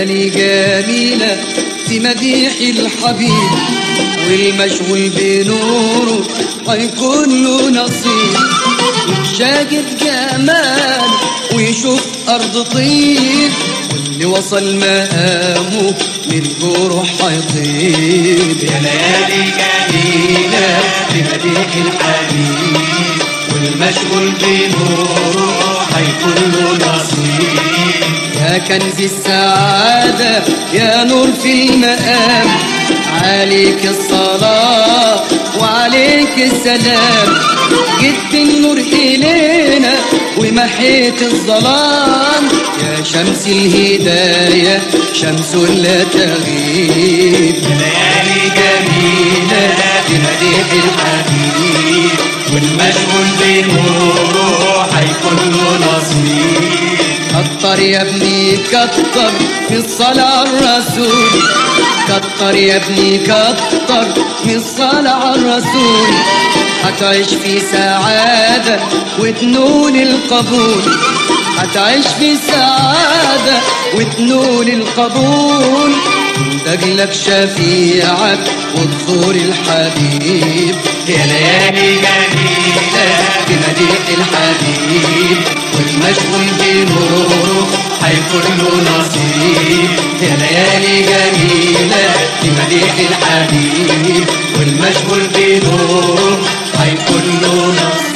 ليالي جميلة في مديح الحبيب والمشغول بنوره هيكون له نصيب شاهد جمال ويشوف أرض طيب واللي وصل مقامه من جروح هيطيب يا ليالي جميلة بمديح الحبيب والمشغول بنوره هيكون له نصيب يا كنز السعادة يا نور في المقام عليك الصلاة وعليك السلام جبت النور إلينا ومحيت الظلام يا شمس الهداية شمس لا تغيب ليالي جميلة بمديح الحبيب والمشغول بنوره هيكون له نصيب كتر يا ابني كتر في الصلاة على الرسول كتر يا ابني كتر في الصلاة على الرسول هتعيش في سعادة وتنول القبول هتعيش في سعادة وتنول القبول تجلك شفيعك وتزور الحبيب يا ليالي جميلة بمديح الحبيب والمشغول بنوره هيكون له نصيب يا ليالي جميلة بمديح الحبيب والمشغول بنوره هيكون له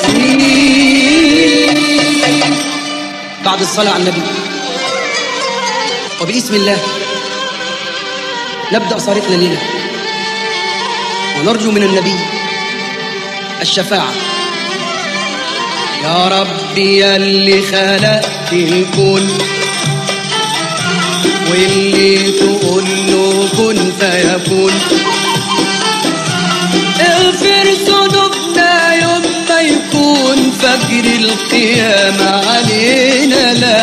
نصيب بعد الصلاة على النبي وباسم الله نبدأ صارتنا ليلة ونرجو من النبي الشفاعة يا ربي يا اللي خلقت الكون واللي تقول له كن فيكون اغفر ذنوبنا يوم ما يكون فجر القيامة علينا لا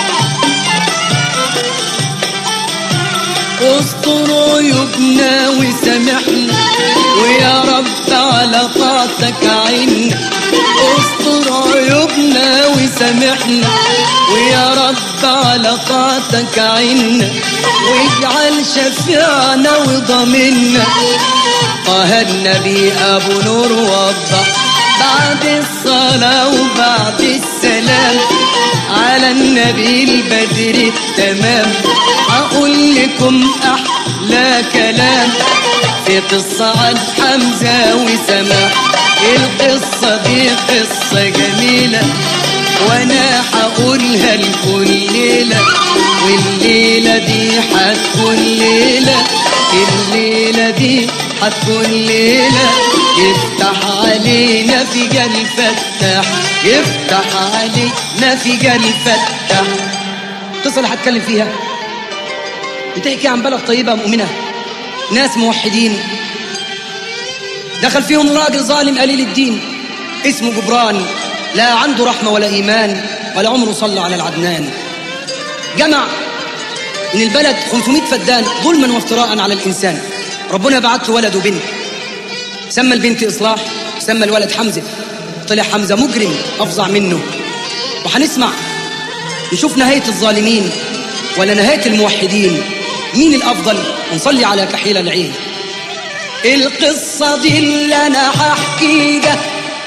استر عيوبنا وسامحنا ويا رب على طاعتك عنا استر عيوبنا وسامحنا ويا رب على طاعتك عنا واجعل شفيعنا وضمنا طه النبي ابو نور وضح بعد الصلاة وبعد السلام على النبي البدر التمام أقول لكم أحلى كلام في قصة عن حمزة وسماح القصة دي قصة جميلة وانا هقولها لكل ليلة والليلة دي هتكون ليلة الليلة دي هتكون ليلة يفتح علينا في جل فتح يفتح علينا في جل فتح القصة اللي هتكلم فيها بتحكي عن بلد طيبة مؤمنة ناس موحدين دخل فيهم راجل ظالم قليل الدين اسمه جبران لا عنده رحمة ولا إيمان ولا عمره صلى على العدنان جمع من البلد 500 فدان ظلما وافتراء على الإنسان ربنا بعت له ولد وبنت سمى البنت إصلاح سمى الولد حمزة طلع حمزة مجرم أفظع منه وهنسمع نشوف نهاية الظالمين ولا نهاية الموحدين مين الأفضل ونصلي على كحيل العين القصة دي اللي أنا هحكيها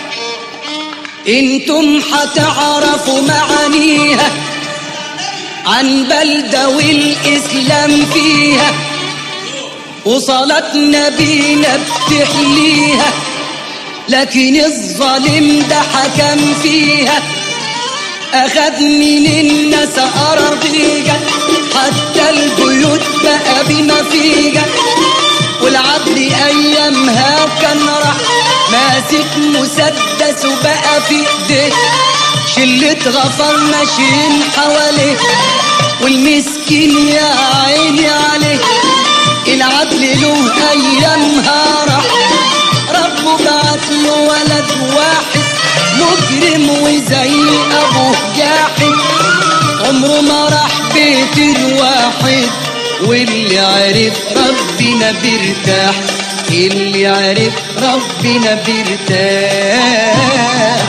انتم هتعرفوا معانيها عن بلدة والإسلام فيها وصلاة نبينا بتحليها لكن الظالم ده حكم فيها أخذ من الناس أراضيها حتى البيوت بقى بما فيها والعبد أيامها كان راح ماسك مسدس وبقى في ايديه شلة غفر ماشيين حواليه والمسكين يا عيني عليه العدل له ايامها راح ربه بعت له ولد واحد مجرم وزي ابوه جاحد عمره ما راح بيت الواحد واللي عرف ربنا بيرتاح اللي عرف ربنا بيرتاح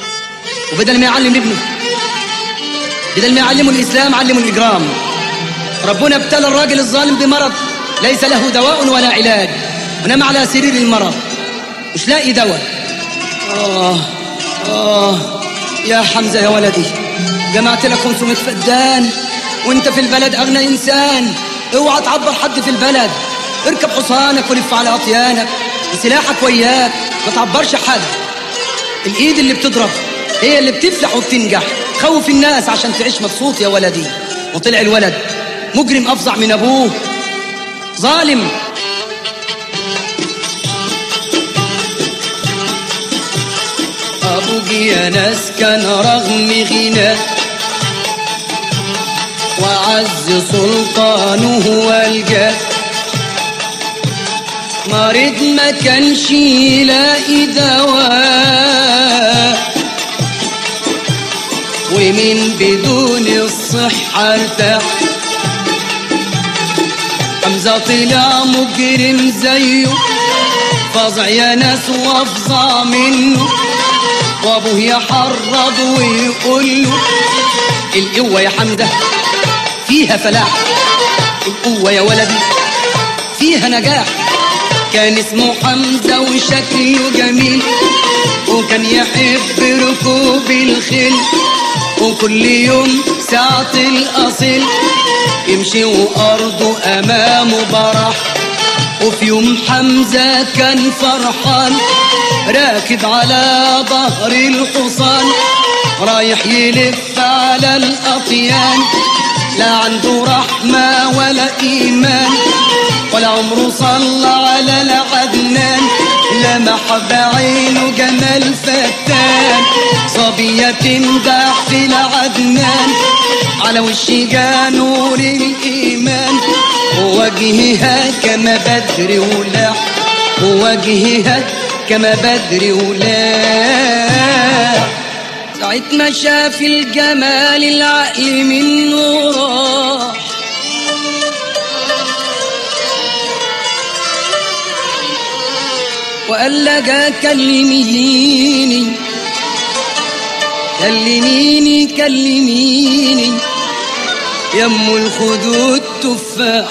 وبدل ما يعلم ابنه بدل ما يعلمه الاسلام علمه الاجرام ربنا ابتلى الراجل الظالم بمرض ليس له دواء ولا علاج ونام على سرير المرض مش لاقي دواء آه آه يا حمزة يا ولدي جمعت لك 500 فدان وانت في البلد أغنى إنسان اوعى تعبر حد في البلد اركب حصانك ولف على أطيانك وسلاحك وياك ما تعبرش حد الإيد اللي بتضرب هي اللي بتفلح وبتنجح خوف الناس عشان تعيش مبسوط يا ولدي وطلع الولد مجرم أفظع من أبوه ظالم أبوك يا ناس كان رغم غناه وعز سلطانه والجاه مريض ما كانش يلاقي دواء ومن بدون الصحة ارتاح حمزة طلع مجرم زيه فظع يا ناس وافظع منه وابوه يحرض ويقول له القوة يا حمزة فيها فلاح القوة يا ولدي فيها نجاح كان اسمه حمزة وشكله جميل وكان يحب ركوب الخيل وكل يوم ساعة الأصيل يمشي وأرضه أمامه برح وفي يوم حمزة كان فرحان راكب على ظهر الحصان رايح يلف على الأطيان لا عنده رحمة ولا إيمان ولا عمره صلى على العدنان لمح بعينه جمال فتان صبية تمدح في العدنان على وشها نور الإيمان ووجهها كما بدر ولاح ووجهها كما بدر ولاح ساعة ما شاف الجمال العقل منه راح وقال لها كلميني كلميني كلميني يم الخدود تفاح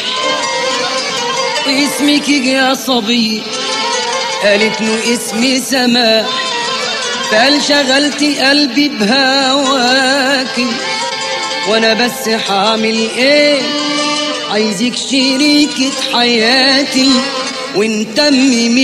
واسمك يا صبي قالت له اسمي سماح فقال شغلت قلبي بهواكي وانا بس حامل ايه عايزك شريكة حياتي ونتمم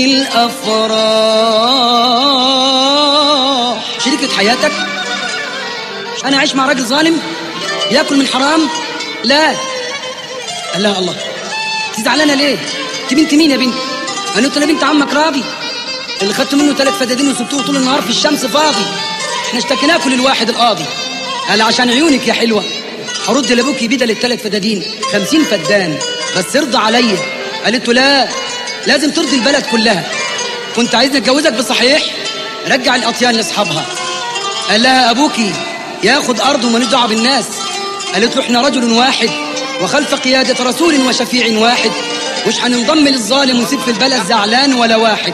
الافراح شريكة حياتك انا عايش مع راجل ظالم ياكل من حرام لا قال لها الله انت زعلانه ليه انت بنت مين يا بنت انا قلت انا بنت عمك راضي اللي خدت منه ثلاث فدادين وسبتوه طول النهار في الشمس فاضي احنا اشتكيناه للواحد القاضي قال عشان عيونك يا حلوه هرد لابوكي بدل الثلاث فدادين خمسين فدان بس ارضى عليا قالت له لا لازم ترضي البلد كلها كنت عايزني اتجوزك بصحيح رجع الاطيان لاصحابها قال لها ابوكي ياخد ارضه ومالوش دعوه بالناس قالت له احنا رجل واحد وخلف قياده رسول وشفيع واحد مش هننضم للظالم ونسيب في البلد زعلان ولا واحد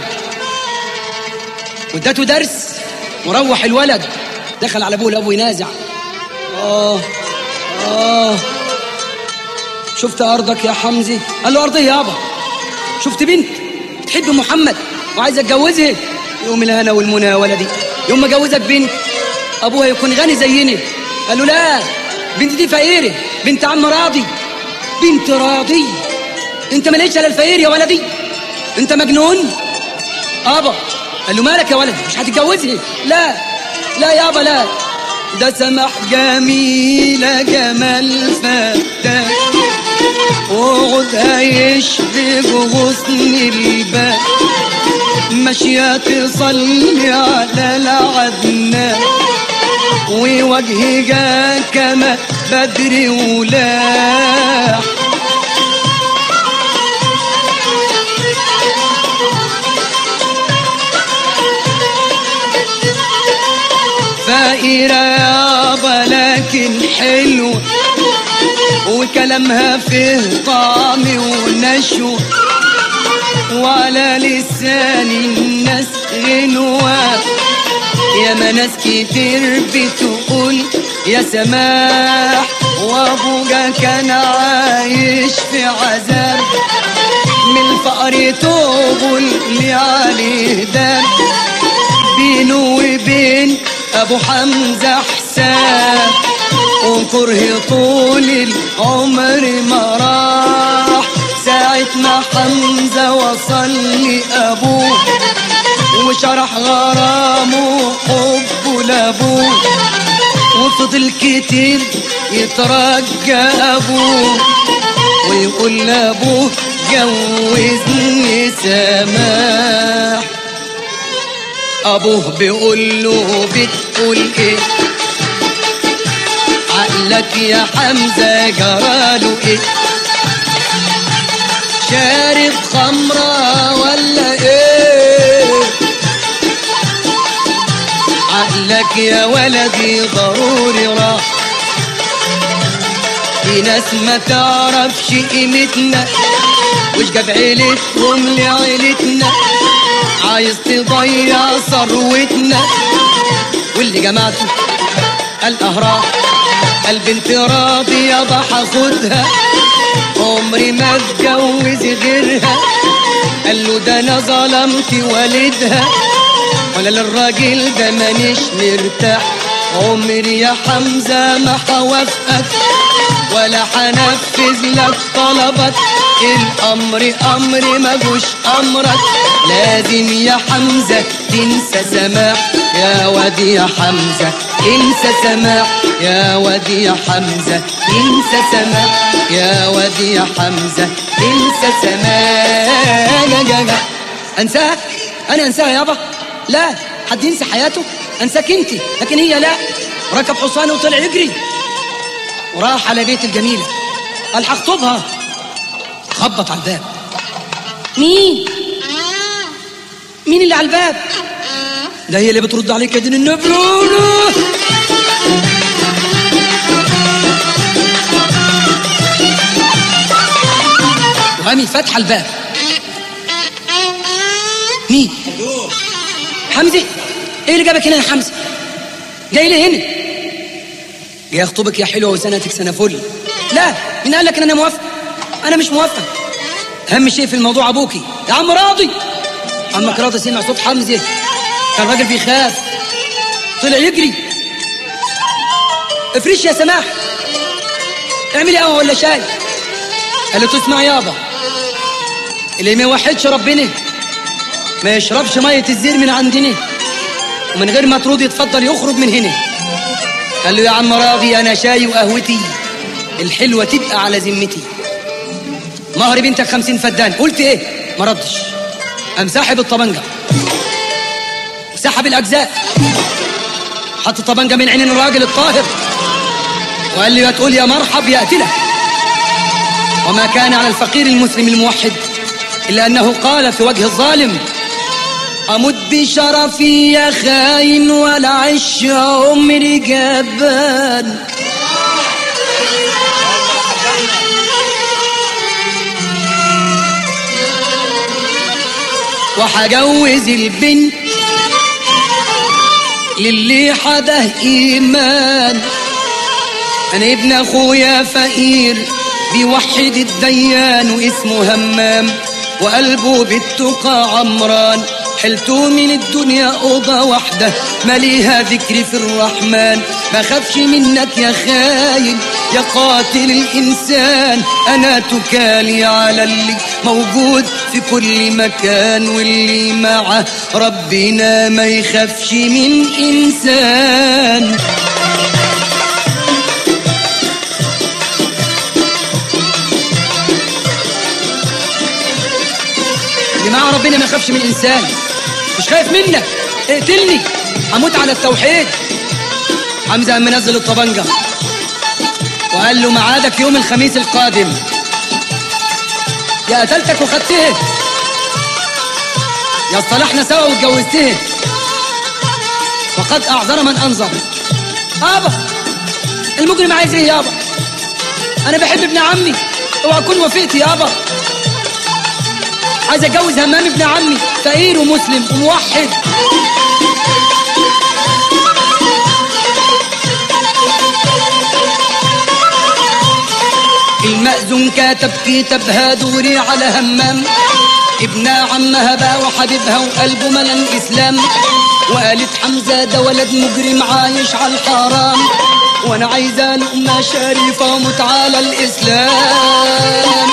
وادته درس وروح الولد دخل على ابوه لابوه ينازع اه اه شفت ارضك يا حمزه قال له ارضي يابا شفت بنت بتحب محمد وعايز اتجوزها يوم الهنا والمنى يا ولدي يوم ما اجوزك بنت ابوها يكون غني زينا قال له لا بنت دي فقيره بنت عم راضي بنت راضي انت ما لقيتش الا الفقير يا ولدي انت مجنون ابا قال له مالك يا ولدي مش هتتجوزها لا لا يابا لا ده سمح جميلة جمال فتاة وعودها يشبه غصن الباب ماشية تصلي على العدنان ووجهها كما بدر ولاح فقيرة يابا لكن حلوة وكلامها فيه طعم ونشوة وعلى لسان الناس غنوة يا ما ناس كتير بتقول يا سماح وابوجا كان عايش في عذاب من الفقر توبوا اللي عليه دام بينه وبين ابو حمزه حساب وكره طول العمر ما راح ساعة ما حمزة وصل لأبوه وشرح غرامه حبه لأبوه وفضل كتير يترجى أبوه ويقول لأبوه جوزني سماح أبوه بيقول له بتقول إيه عقلك يا حمزة جراله إيه شارب خمرة ولا إيه عقلك يا ولدي ضروري راح في ناس ما تعرفش قيمتنا وش جاب عيلتهم لعيلتنا عايز تضيع ثروتنا واللي جمعته الأهرام البنت راضية بحاخدها عمري ما اتجوز غيرها قال له ده انا ظلمت والدها ولا للراجل ده مانيش مرتاح عمري يا حمزة ما هوافقك ولا هنفذ لك طلبك الامر امر ما جوش امرك لازم يا حمزة تنسى سماح يا وادي يا حمزة انسى سماح يا وادي يا حمزة انسى سماح يا وادي يا حمزة انسى سماح انساها انا انساها يابا لا حد ينسى حياته انساك انت لكن هي لا ركب حصانه وطلع يجري وراح على بيت الجميلة قال هخطبها خبط على الباب مين مين اللي على الباب ده هي اللي بترد عليك يا دين النبرونة وقامي فاتحة الباب مين حمزة ايه اللي جابك هنا يا حمزة جاي لي هنا جاي اخطبك يا حلوة وسنتك سنة فل لا مين قال لك ان انا موافق انا مش موافق اهم شيء في الموضوع ابوكي يا عم راضي عمك راضي سمع صوت حمزة كان راجل بيخاف طلع يجري افرش يا سماح اعملي قهوه ولا شاي قال له تسمع يابا اللي ما يوحدش ربنا ما يشربش ميه الزير من عندنا ومن غير ما ترضي يتفضل يخرج من هنا قال له يا عم راضي انا شاي وقهوتي الحلوه تبقى على ذمتي مهر بنتك خمسين فدان قلت ايه ما ردش قام ساحب الطبنجه وسحب الاجزاء حط الطبنجه من عين الراجل الطاهر وقال لي تقول يا مرحب يا قتله وما كان على الفقير المسلم الموحد الا انه قال في وجه الظالم امت بشرفي يا خاين ولا عش عمري جبان وحجوز البنت للي حده ايمان انا ابن اخويا فقير بيوحد الديان واسمه همام وقلبه بالتقى عمران حلته من الدنيا أوضة واحدة مليها ذكري في الرحمن ما خافش منك يا خاين يا قاتل الإنسان أنا تكالي على اللي موجود في كل مكان واللي معه ربنا ما يخافش من إنسان اللي معه ربنا ما يخافش من إنسان مش خايف منك اقتلني هموت على التوحيد حمزة قام منزل الطبنجة وقال له ميعادك يوم الخميس القادم يا قتلتك وخدته يا اصطلحنا سوا واتجوزته وقد اعذر من انظر يابا المجرم عايز ايه يابا انا بحب ابن عمي اوعى اكون وافقت يابا عايز اتجوز همام ابن عمي فقير ومسلم وموحد المأذون كتب كتابها دوري على همام ابن عمها بقى وحبيبها وقلبه ملا الإسلام وقالت حمزة ده ولد مجرم عايش على الحرام وانا عايزة لقمة شريفة ومت على الإسلام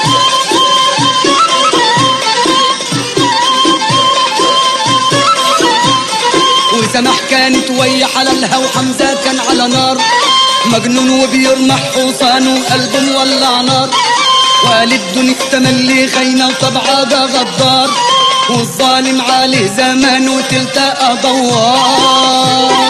وسمح كانت ويا حلالها وحمزة كان على نار مجنون وبيرمح حصانه وقلبه مولع نار وقالت دون تملي خاينة وطبعها ده غدار والظالم عليه زمان وتلتقى دوار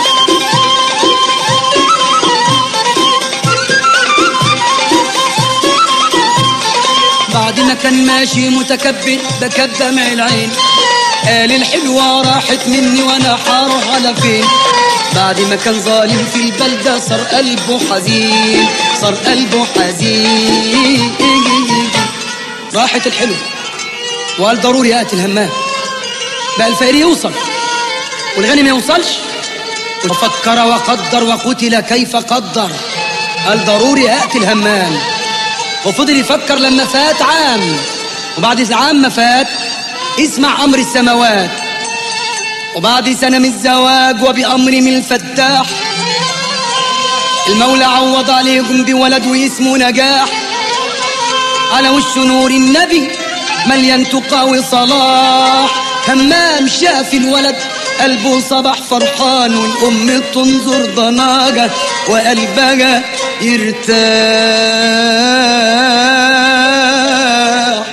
بعد ما كان ماشي متكبر بكى بدمع العين قال الحلوة راحت مني وانا حاروح على فين بعد ما كان ظالم في البلدة صار قلبه حزين صار قلبه حزين راحت الحلوة وقال ضروري يأتي الهمام بقى الفقير يوصل والغني ما يوصلش وفكر وقدر وقتل كيف قدر قال ضروري يأتي الهمام وفضل يفكر لما فات عام وبعد عام ما فات اسمع أمر السماوات وبعد سنة من الزواج وبأمر من الفتاح المولى عوض عليكم بولد واسمه نجاح على وش نور النبي مليان تقى وصلاح همام شاف الولد قلبه صبح فرحان والأم تنظر ضناجة وقلبها يرتاح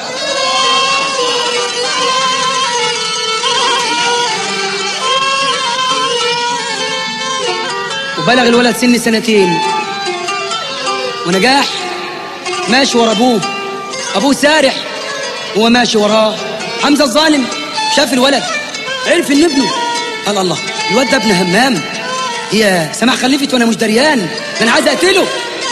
وبلغ الولد سن سنتين ونجاح ماشي ورا ابوه ابوه سارح هو ماشي وراه حمزه الظالم شاف الولد عرف ان ابنه قال الله الواد ده ابن همام هي سمع خلفت وانا مش دريان ده انا عايز اقتله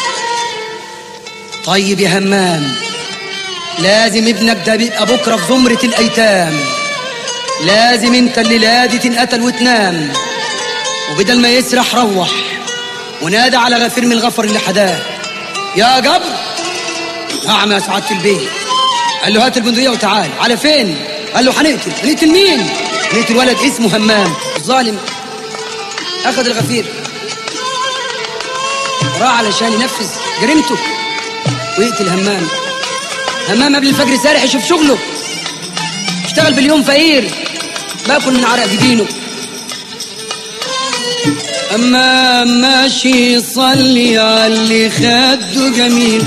طيب يا همام لازم ابنك ده بيبقى بكره في زمره الايتام لازم انت الليله دي تنقتل وتنام وبدل ما يسرح روح ونادى على غفير من الغفر اللي حداه يا جبر نعم يا سعادة البيت قال له هات البندقية وتعال على فين قال له هنقتل هنقتل مين نقتل ولد اسمه همام الظالم اخذ الغفير راح علشان ينفذ جريمته ويقتل همام همام قبل الفجر سارح يشوف شغله اشتغل باليوم فقير باكل من عرق جبينه أما ماشي يصلي على اللي خده جميل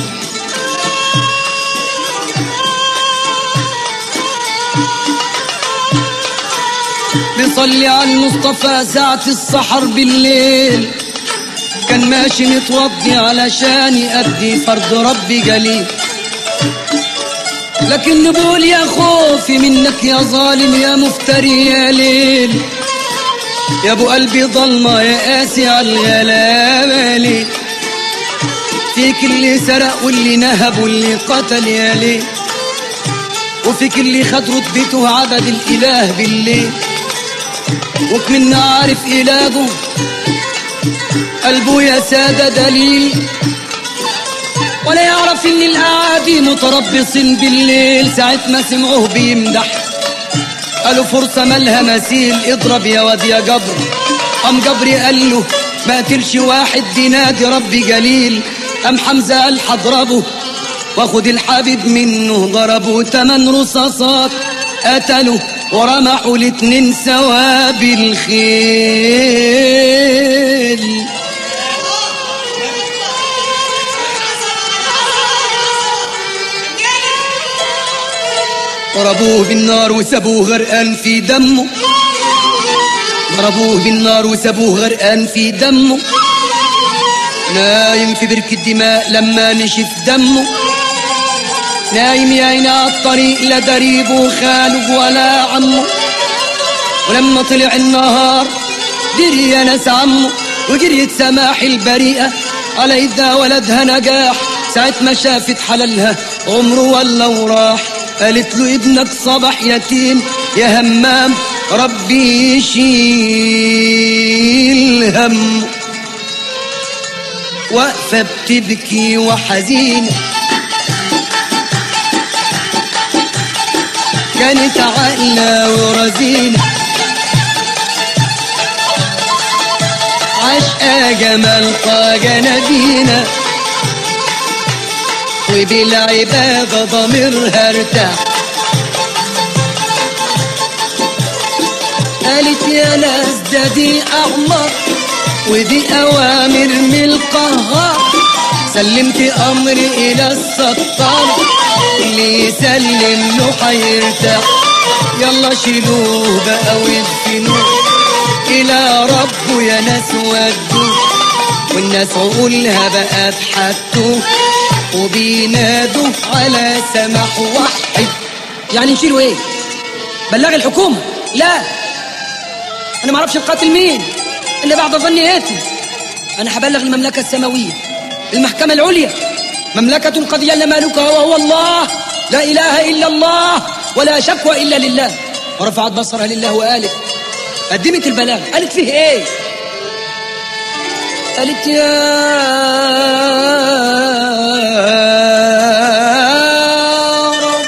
بيصلي على المصطفى ساعة السحر بالليل كان ماشي متوضي علشان يأدي فرض ربي جليل لكن بقول يا خوفي منك يا ظالم يا مفتري يا ليل يا ابو قلبي ضلمة يا قاسي على الغلابة ليه فيك اللي سرق واللي نهب واللي قتل يا ليه وفيك اللي خد رتبته وعبد الاله بالليل وكمن عارف إلهه قلبه يا سادة دليل ولا يعرف ان الاعادي متربصين بالليل ساعة ما سمعوه بيمدح قالوا فرصة مالها مثيل اضرب يا واد يا جبر قام جبري قال له ما قتلش واحد دي نادي ربي جليل قام حمزة قال هضربه واخد الحبيب منه ضربه تمن رصاصات قتلوا ورمحوا الاتنين سوا بالخيل ضربوه بالنار وسابوه غرقان في دمه ضربوه بالنار وسابوه غرقان في دمه نايم في بركة دماء لما نشف دمه نايم يا عيني على الطريق لا دريبه خاله ولا عمه ولما طلع النهار جري يا ناس عمه وجريت سماح البريئة على ايدها ولدها نجاح ساعة ما شافت حلالها عمره ولا وراح قالت له ابنك صبح يتيم يا همام ربي يشيل هم واقفة بتبكي وحزينة كانت عقلة ورزينة عشقة جمال طاقة نبينا وبالعبادة ضميرها ارتاح قالت يا ناس ده دي أعمار ودي أوامر من القهار سلمت أمري إلى الستار اللي يسلم له حيرتاح يلا شيلوه بقى وادفنوه إلى ربه يا ناس ودوه والناس عقولها بقى تحتوه وبينادوا على سماح واحد يعني نشيله ايه بلغ الحكومة لا انا ما اعرفش القاتل مين الا بعد ظني اتي انا هبلغ المملكة السماوية المحكمة العليا مملكة قد يل مالكها وهو الله لا اله الا الله ولا شكوى الا لله ورفعت بصرها لله وقالت قدمت البلاغ قالت فيه ايه قالت يا رب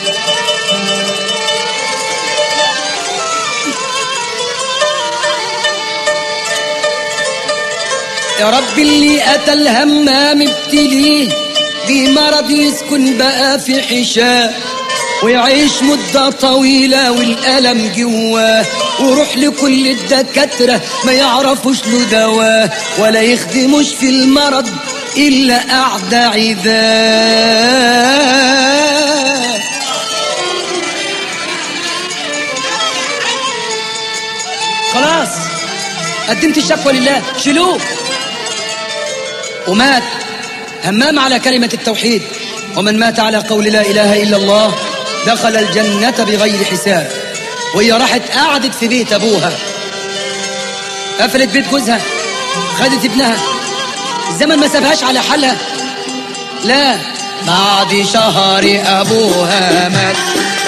يا رب اللي أتى الهمام ابتليه بمرض يسكن بقى في حشاه ويعيش مدة طويلة والألم جواه وروح لكل الدكاترة ما يعرفوش له دواء ولا يخدموش في المرض إلا أعدى عذاب خلاص قدمت الشكوى لله شيلوه ومات همام على كلمة التوحيد ومن مات على قول لا إله إلا الله دخل الجنة بغير حساب وهي راحت قعدت في بيت أبوها قفلت بيت جوزها خدت ابنها الزمن ما سابهاش على حالها لا بعد شهر أبوها مات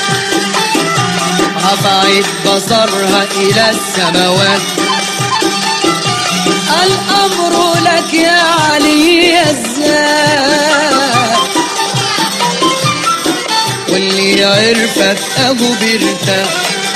رفعت بصرها إلى السماوات الأمر لك يا علي الزاد واللي عرفك أبو بيرتاح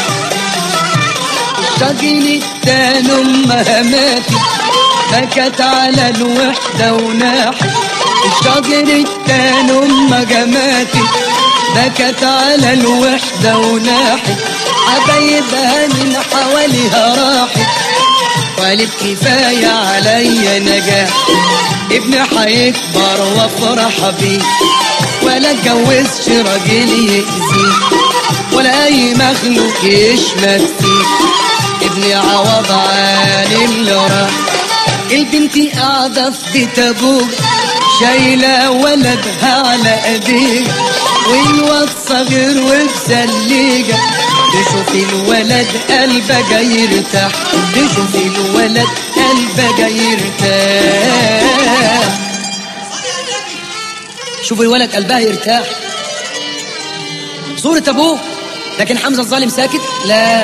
شاغل التاني أمها ماتت بكت على الوحدة وناحت الشاغل التاني أمها ماتت بكت على الوحدة وناحت حبايبها من حواليها راحت قالت كفاية عليا نجاح ابني حيكبر وافرح بيه ولا اتجوزش راجل يأذيه ولا أي مخلوق يشمت فيه ابني عوض عن اللي راح البنت قاعدة في بيت أبوك شايلة ولدها على ايديها والواد صغير ومسليجة تشوف الولد قلبه جاي يرتاح تشوف الولد قلبه جاي يرتاح شوف الولد قلبها يرتاح صورة أبوه لكن حمزة الظالم ساكت لا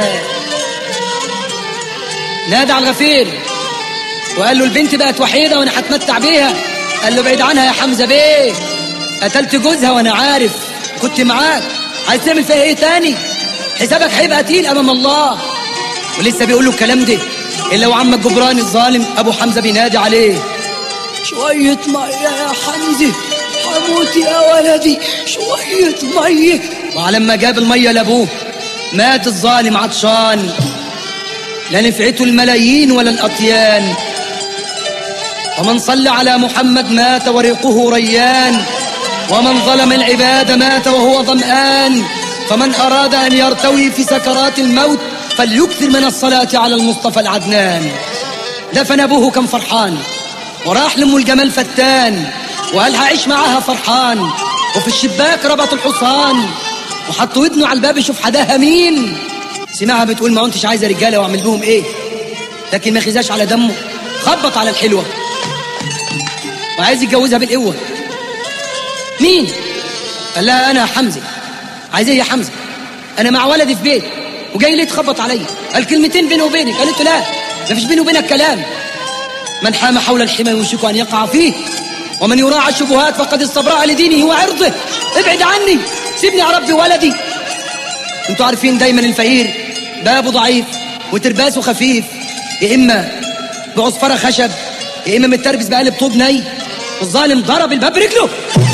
نادى على الغفير وقال له البنت بقت وحيدة وأنا هتمتع بيها قال له بعيد عنها يا حمزة بيه قتلت جوزها وأنا عارف كنت معاك عايز تعمل فيها إيه تاني حسابك هيبقى تقيل أمام الله ولسه بيقول له الكلام ده إلا وعمك جبران الظالم أبو حمزة بينادي عليه شوية مية يا حمزة هموت يا ولدي شوية مية وعلى ما جاب المية لأبوه مات الظالم عطشان لا نفعته الملايين ولا الأطيان ومن صلى على محمد مات وريقه ريان ومن ظلم العباد مات وهو ظمآن فمن أراد أن يرتوي في سكرات الموت فليكثر من الصلاة على المصطفى العدنان دفن أبوه كم فرحان وراح لأم الجمال فتان وقال هعيش معاها فرحان وفي الشباك ربط الحصان وحط ودنه على الباب يشوف حداها مين سمعها بتقول ما انتش عايزه رجاله واعمل بهم ايه لكن ما خزاش على دمه خبط على الحلوه وعايز يتجوزها بالقوه مين قال لها انا حمزه عايز ايه يا حمزه انا مع ولدي في بيت وجاي ليه تخبط عليا قال كلمتين بيني وبينك قالت له لا ما فيش بيني وبينك كلام من حام حول الحمى يوشك ان يقع فيه ومن يراعى الشبهات فقد استبرأ لدينه وعرضه ابعد عني سيبني يا ربي ولدي انتوا عارفين دايما الفقير بابه ضعيف وترباسه خفيف يا اما بعصفره خشب يا اما متربس بقلب طوب ني الظالم ضرب الباب برجله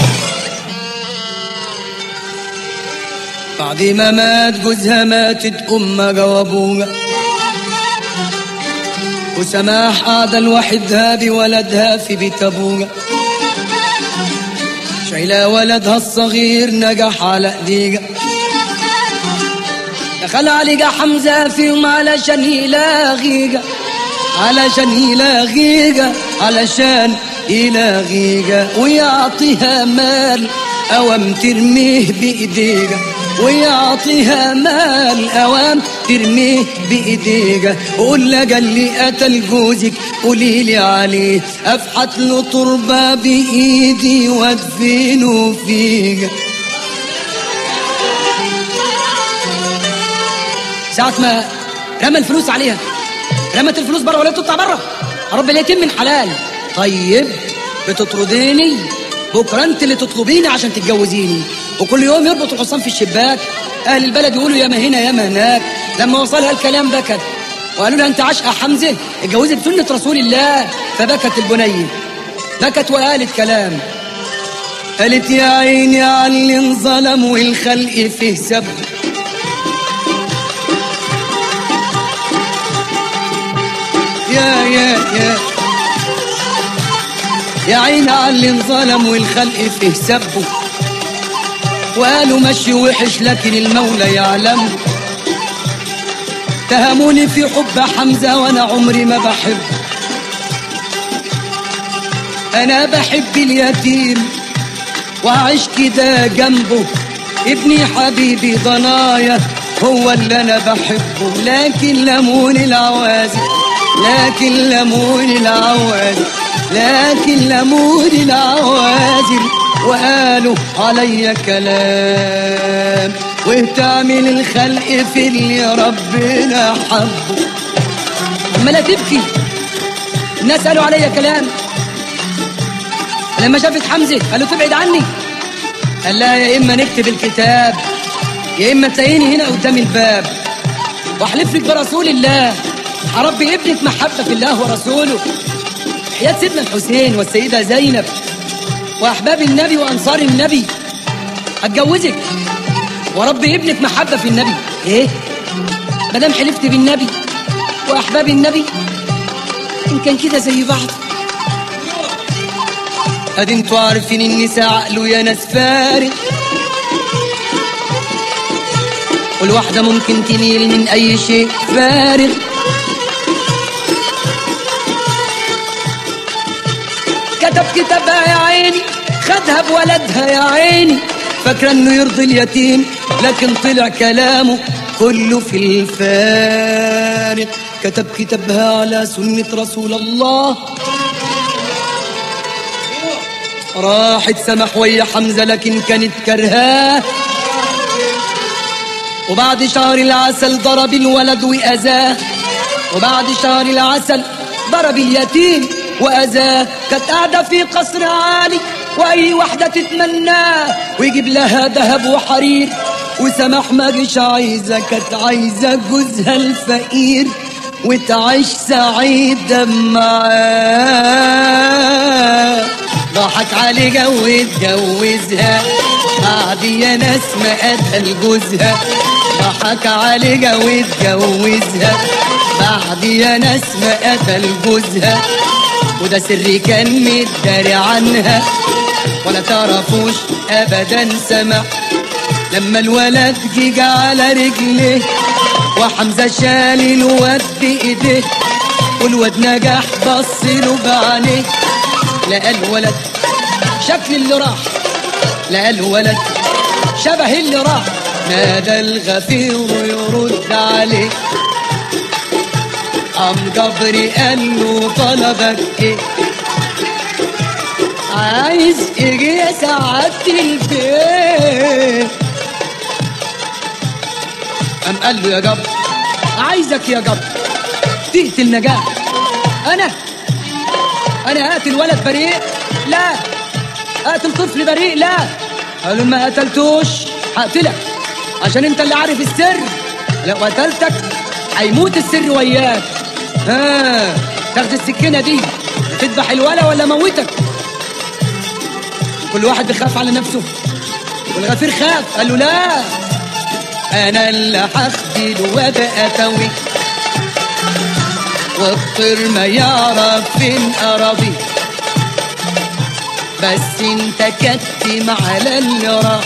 بعد ما مات جوزها ماتت أمها جوابوها وسماح قاعدة لوحدها بولدها في بيت أبوها شايلة ولدها الصغير نجح على ايديها دخل عليها حمزة فيهم علشان يلاغيها علشان يلاغيها علشان يلاغيها ويعطيها مال أوام ترميه بإيديها ويعطيها مال أوام ترميه بإيديها وقول لها قال لي قتل جوزك قولي لي عليه أفحت له تربة بإيدي وادفنه فيها ساعة ما رمى الفلوس عليها رمت الفلوس بره ولا تطلع بره رب اليتيم من حلال طيب بتطرديني بكره انت اللي تطلبيني عشان تتجوزيني وكل يوم يربط الحصان في الشباك اهل البلد يقولوا يا ما هنا يا ما هناك لما وصلها الكلام بكت وقالوا لها انت عاشقه حمزه اتجوزت بسنه رسول الله فبكت البنيه بكت وقالت كلام قالت يا عيني على اللي انظلم والخلق فيه سبب يا يا يا يا عين على اللي انظلم والخلق فيه سبه وقالوا مشي وحش لكن المولى يعلم تهموني في حب حمزة وانا عمري ما بحب انا بحب اليتيم واعيش كده جنبه ابني حبيبي ضنايا هو اللي انا بحبه لكن لمون العوازل لكن لمون العوازل لكن لمون العوازل وقالوا علي كلام وتعمل الخلق في اللي ربنا حبه اما لا تبكي الناس قالوا علي كلام لما شافت حمزه قالوا تبعد عني قال لها يا اما نكتب الكتاب يا اما تلاقيني هنا قدام الباب واحلف لك برسول الله اربي ابنك محبه في الله ورسوله حياة سيدنا الحسين والسيدة زينب وأحباب النبي وأنصار النبي هتجوزك وربي ابنك محبة في النبي إيه؟ مدام حلفت بالنبي وأحباب النبي إن كان كده زي بعض أدي انتوا عارفين النساء عقله يا ناس فارغ والواحدة ممكن تميل من أي شيء فارغ كتب كتابها يا عيني خدها بولدها يا عيني فاكرة انه يرضي اليتيم لكن طلع كلامه كله في الفارغ كتب كتابها على سنة رسول الله راحت سمح ويا حمزة لكن كانت كرهاه وبعد شهر العسل ضرب الولد وأذاه وبعد شهر العسل ضرب اليتيم وأذاه كانت قاعدة في قصر عالي وأي واحدة تتمناه ويجيب لها ذهب وحرير وسمح ما جيش عايزة كانت عايزة جوزها الفقير وتعيش سعيدة معاه ضحك عليها واتجوزها بعد يا ناس ما قتل جوزها ضحك عليها واتجوزها بعد يا ناس ما قتل جوزها وده سر كان متداري عنها ولا تعرفوش ابدا سمع لما الولد جه على رجليه وحمزه شال الواد بايديه والواد نجح بص له بعينيه لقى الولد شكل اللي راح لقى الولد شبه اللي راح نادى الغفير يرد عليه قام جبري قال له طلبك ايه عايز ايه يا سعادة البيت قام قال له يا جبر عايزك يا جبر تقتل نجاح انا انا هقتل ولد بريء لا اقتل طفل بريء لا قالوا ما قتلتوش هقتلك عشان انت اللي عارف السر لو قتلتك هيموت السر وياك ها تاخد السكينه دي تذبح الولا ولا موتك كل واحد بيخاف على نفسه والغفير خاف قال له لا انا اللي هخدله وابقى توي والطير ما يعرف فين اراضي بس انت كتم على اللي راح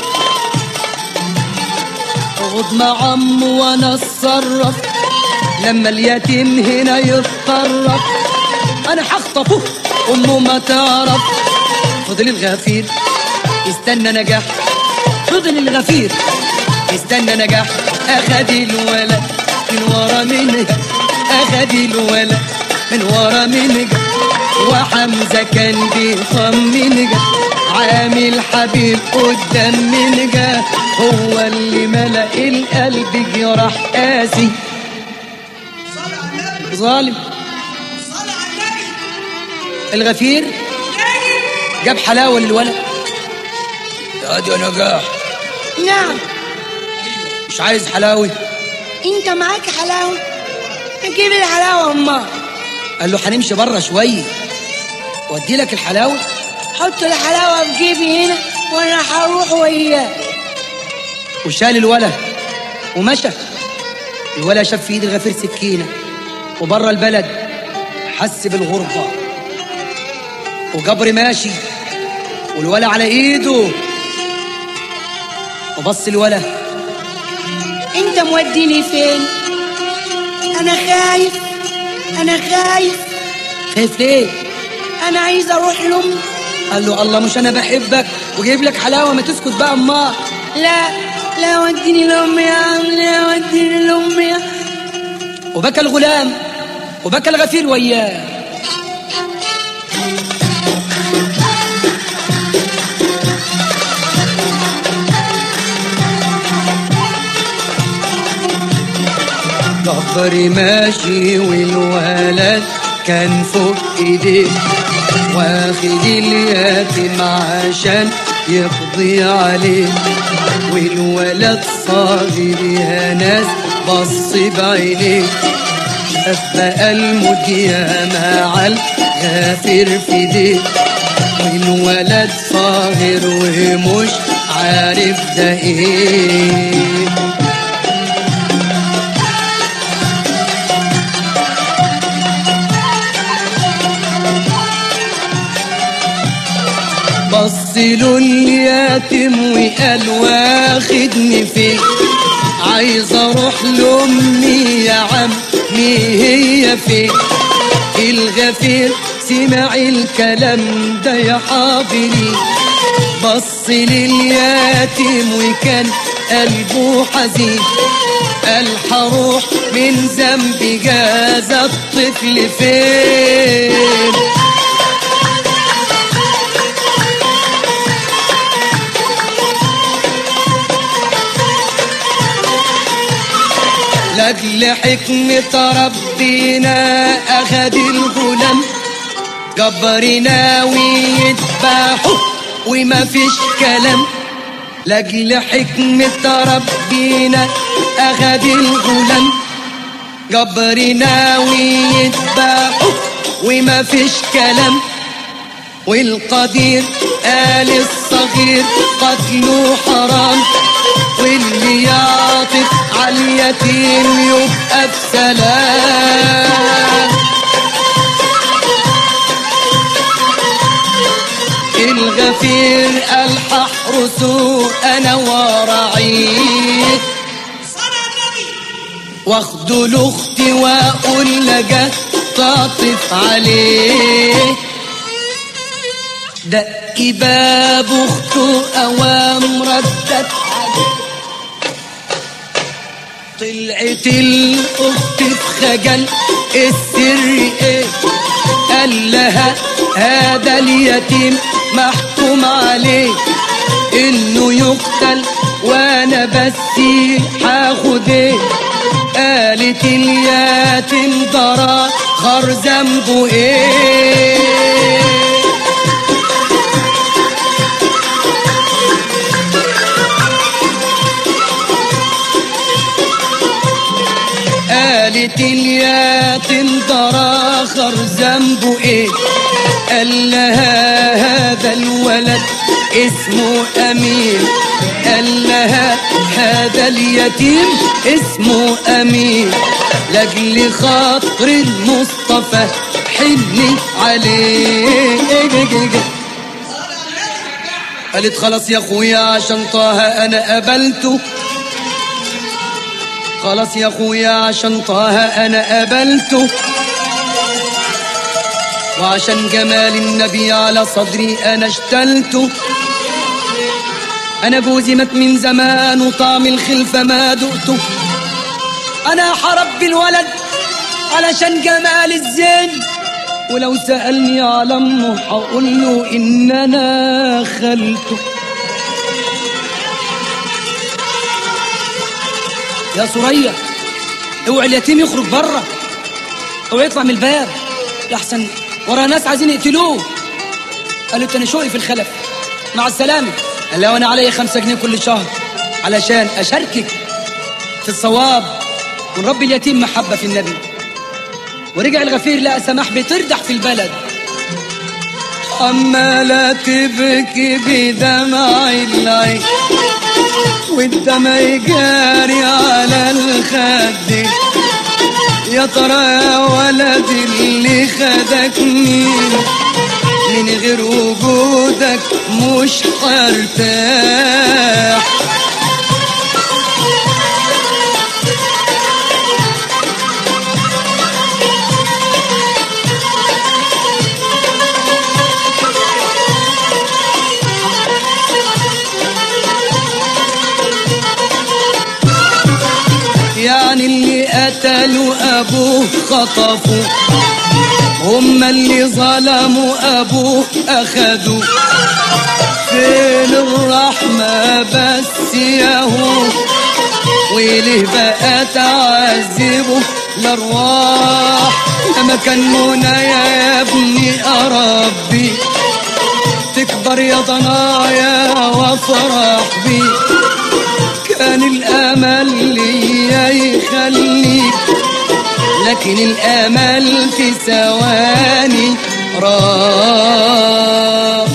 اقعد مع عمه وانا اتصرف لما اليتيم هنا يتطرف انا هخطفه امه ما تعرف فضل الغفير استنى نجاح فضل الغفير استنى نجاح اخد الولد من ورا منها اخد الولد من ورا منها وحمزة كان بيطمنها عامل حبيب قدام منها هو اللي ملأ القلب جراح قاسي صلى على النبي ظالم صلى على النبي الغفير ناجي جاب حلاوة للولد يا دي يا نجاح نعم مش عايز حلاوة انت معاك حلاوة اجيب الحلاوة امال قال له هنمشي بره شوية وادي لك الحلاوة حط الحلاوة في جيبي هنا وانا هروح وياك وشال الولد ومشى الولد شاف في ايد الغفير سكينة وبره البلد حس بالغربة وجبر ماشي والولد على ايده وبص الولد انت موديني فين انا خايف انا خايف خايف ليه؟ انا عايز اروح لامي قال له الله مش انا بحبك وجايب لك حلاوة ما تسكت بقى امال لا لا وديني لامي يا عم لا وديني لامي يا وبكى الغلام وبكى الغفير وياه ضبري ماشي والولد كان فوق ايديه واخد اليتيم عشان يقضي عليه والولد صاغر يا ناس بص بعينيه شاف بقى الموت يا مع الغافر في ايديه والولد صاغر ومش عارف ده ايه بص له اليتيم وقال واخدني فين عايز اروح لامي يا عمي هي فين الغفير سمع الكلام ده يا حاضري بص لليتيم وكان قلبه حزين قال حروح من ذنب جاز الطفل فين لاجل حكمة ربنا أخد الغلام جبرنا ويذبحه وما فيش كلام لاجل حكمة ربنا أخد الغلام جبرنا ويذبحه وما فيش كلام والقدير قال الصغير قتله حرام واللي يعطف على اليتيم يبقى بسلام الغفير قال هحرسه انا وراعيه صلى على النبي واخده لاختي واقول لجا تعطف عليه دق باب اخته اوام ردت عليه طلعت الاخت في خجل السر ايه قال لها هذا اليتيم محكوم عليه انه يقتل وانا بس هاخد ايه قالت اليتيم ضرا خر ذنبه ايه سألت اليتيم ترى آخر ذنبه ايه قال لها هذا الولد اسمه أمين قال لها هذا اليتيم اسمه أمين لأجل خاطر المصطفى حني عليه قالت خلاص يا اخويا عشان طه انا قبلته خلاص يا اخويا عشان طه انا قبلته وعشان جمال النبي على صدري انا اشتلته انا جوزي مات من زمان وطعم الخلفة ما دقته انا حرب الولد علشان جمال الزين ولو سألني على امه هقول له ان انا خلته يا سوريا اوعي اليتيم يخرج بره اوعي يطلع من الباب لحسن ورا ناس عايزين يقتلوه قالت انا شوقي في الخلف مع السلامه قال لها وانا علي خمسة جنيه كل شهر علشان اشاركك في الصواب ونربي اليتيم محبه في النبي ورجع الغفير لقى سماح بتردح في البلد أما لا تبكي بدمع العين والدمع يجاري على الخد يا ترى يا ولد اللي خدك مين من غير وجودك مش هرتاح يعني اللي قتلوا ابوه خطفوا هم اللي ظلموا ابوه اخدوا فين الرحمة بس ياهو وليه بقى تعذبه الارواح لما كان منى يا ابني اربي تكبر يا ضنايا وافرح بيه كان الامل ليا يخليك لكن الامل في ثواني راح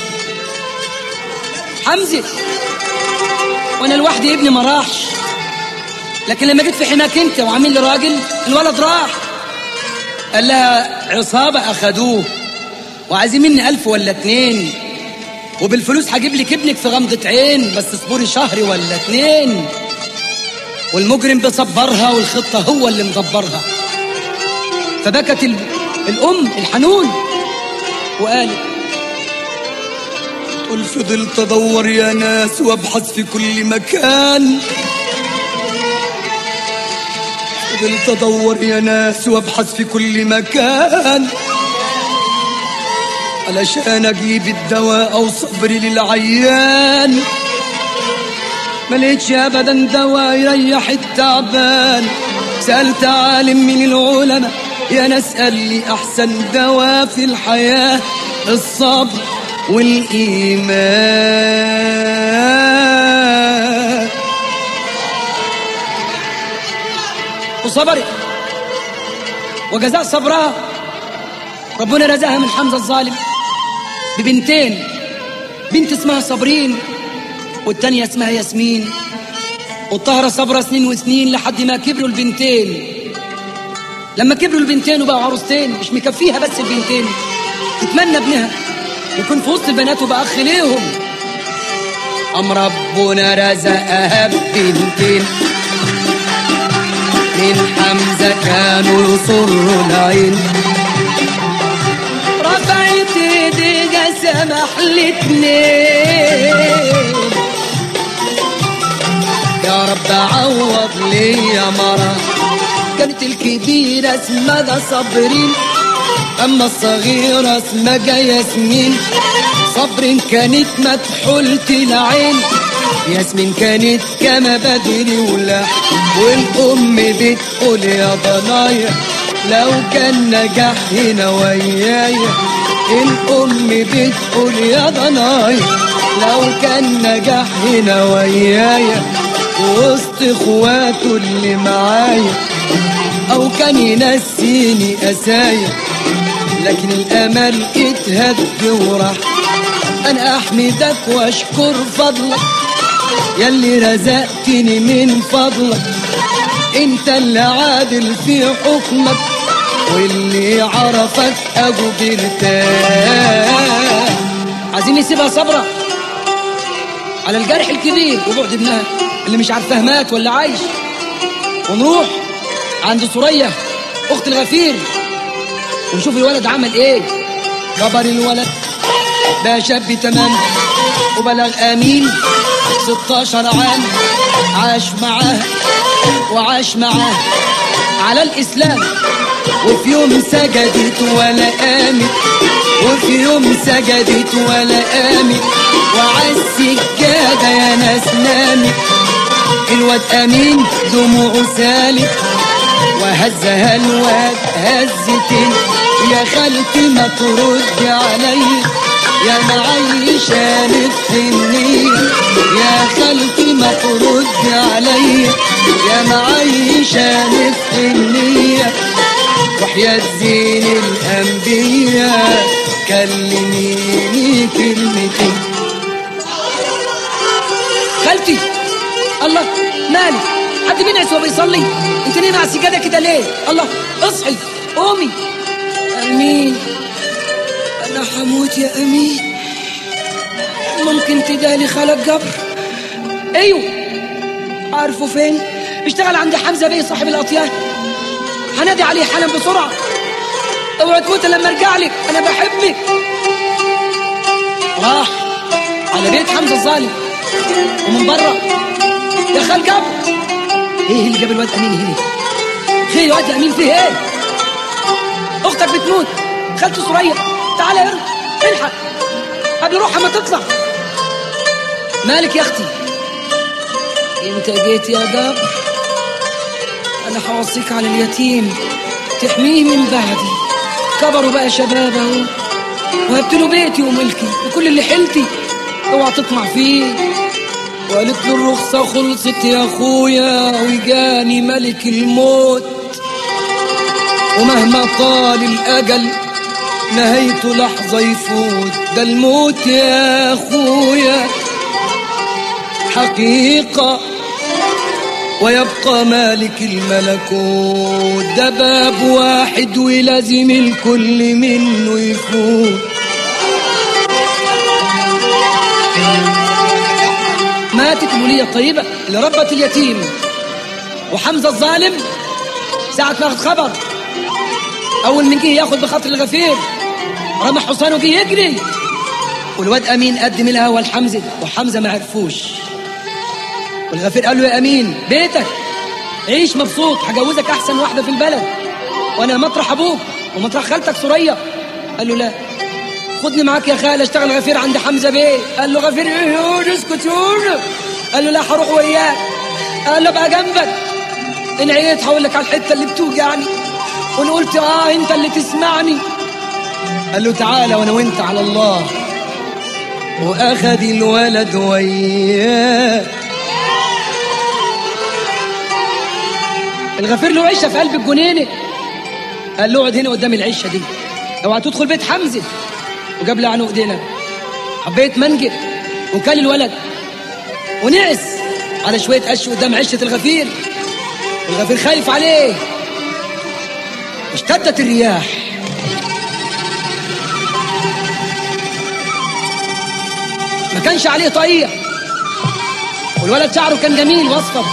حمزه وانا لوحدي ابني ما راحش لكن لما جيت في حماك انت وعامل لي راجل الولد راح قال لها عصابه اخدوه وعايزين مني ألف ولا اتنين وبالفلوس هجيب لك ابنك في غمضة عين بس اصبري شهر ولا اتنين والمجرم بيصبرها والخطة هو اللي مدبرها فبكت ال... الأم الحنون وقالت تقول فضلت أدور يا ناس وأبحث في كل مكان فضلت أدور يا ناس وأبحث في كل مكان علشان اجيب الدواء او صبري للعيان ملقتش ابدا دواء يريح التعبان سالت عالم من العلماء يا ناس قال لي احسن دواء في الحياه الصبر والايمان وصبرت وجزاء صبرها ربنا رزقها من حمزه الظالم ببنتين بنت اسمها صابرين والتانية اسمها ياسمين والطهرة صبرة سنين وسنين لحد ما كبروا البنتين لما كبروا البنتين وبقوا عروستين مش مكفيها بس البنتين تتمنى ابنها يكون في وسط البنات وبقى اخ ليهم ام ربنا رزقها ببنتين من حمزة كانوا يصروا العين رفعت ايديها سمح الاتنين يا رب عوض لي يا مرة كانت الكبيرة اسمها صبرين أما الصغيرة اسمها ياسمين صبر كانت مكحولة العين ياسمين كانت كما بدري ولا والأم بتقول يا ضنايا لو كان نجاح هنا ويايا الأم بتقول يا ضنايا لو كان نجاح هنا ويايا وسط اخواته اللي معايا او كان ينسيني اسايا لكن الامل اتهد وراح انا احمدك واشكر فضلك يلي رزقتني من فضلك انت اللي عادل في حكمك واللي عرفك ابو برتاح عايزين نسيبها صبرة على الجرح الكبير وبعد ابنها اللي مش عارفاه مات ولا عايش ونروح عند سورية أخت الغفير ونشوف الولد عمل إيه كبر الولد بقى شاب تمام وبلغ أمين 16 عام عاش معاه وعاش معاه على الإسلام وفي يوم سجدت ولا قامت وفي يوم سجدت ولا قامت وعلى السجادة يا ناس نامت الواد أمين دموعه سالت وهزها الواد هزتين يا خالتي ما ترد عليا يا معيشة نفني يا خالتي ما ترد عليا يا معيشة نفني وحياة زين الأنبياء كلميني كلمتين خالتي الله مالك حد بينعس وهو بيصلي انت نايمة على السجادة كده ليه الله اصحي قومي امين انا حموت يا امين ممكن تدالي خالك جبر ايوه عارفه فين اشتغل عند حمزة بيه صاحب الاطيان هنادي عليه حالا بسرعة اوعى تموت لما ارجع لك انا بحبك راح على بيت حمزة الظالم ومن بره يا خال جاب ايه اللي جاب الواد امين هنا خير يا واد يا امين فيه ايه اختك بتموت خالته سوريا تعالى يا الحق قبل روحها ما تطلع مالك يا اختي انت جيت يا جاب انا هوصيك على اليتيم تحميه من بعدي كبروا بقى شباب اهو وهبت له بيتي وملكي وكل اللي حيلتي اوعى تطمع فيه وقالت له الرخصة خلصت يا اخويا وجاني ملك الموت ومهما طال الاجل نهايته لحظة يفوت ده الموت يا اخويا حقيقة ويبقى مالك الملكوت ده باب واحد ولازم الكل منه يفوت ماتت الولية الطيبة اللي ربت اليتيم وحمزة الظالم ساعة ما اخذ خبر أول من جه ياخد بخاطر الغفير رمى حصانه جه يجري والواد أمين قدم الهوى لحمزة وحمزة ما عرفوش والغفير قال له يا أمين بيتك عيش مبسوط هجوزك أحسن واحدة في البلد وأنا مطرح أبوك ومطرح خالتك سوريا قال له لا خدني معاك يا خال اشتغل غفير عند حمزه بيه قال له غفير ايه اسكت يقول قال له لا هروح وياك قال له ابقى جنبك ان عييت هقول لك على الحته اللي بتوجعني وان قلت اه انت اللي تسمعني قال له تعالى وانا وانت على الله واخد الولد وياه الغفير له عشه في قلب الجنينه قال له اقعد هنا قدام العشه دي اوعى تدخل بيت حمزه وجاب لي عنه ايدينا حبيت منجد وكل الولد ونعس على شوية قش قدام عشة الغفير الغفير خايف عليه اشتدت الرياح ما كانش عليه طاقية والولد شعره كان جميل واصفر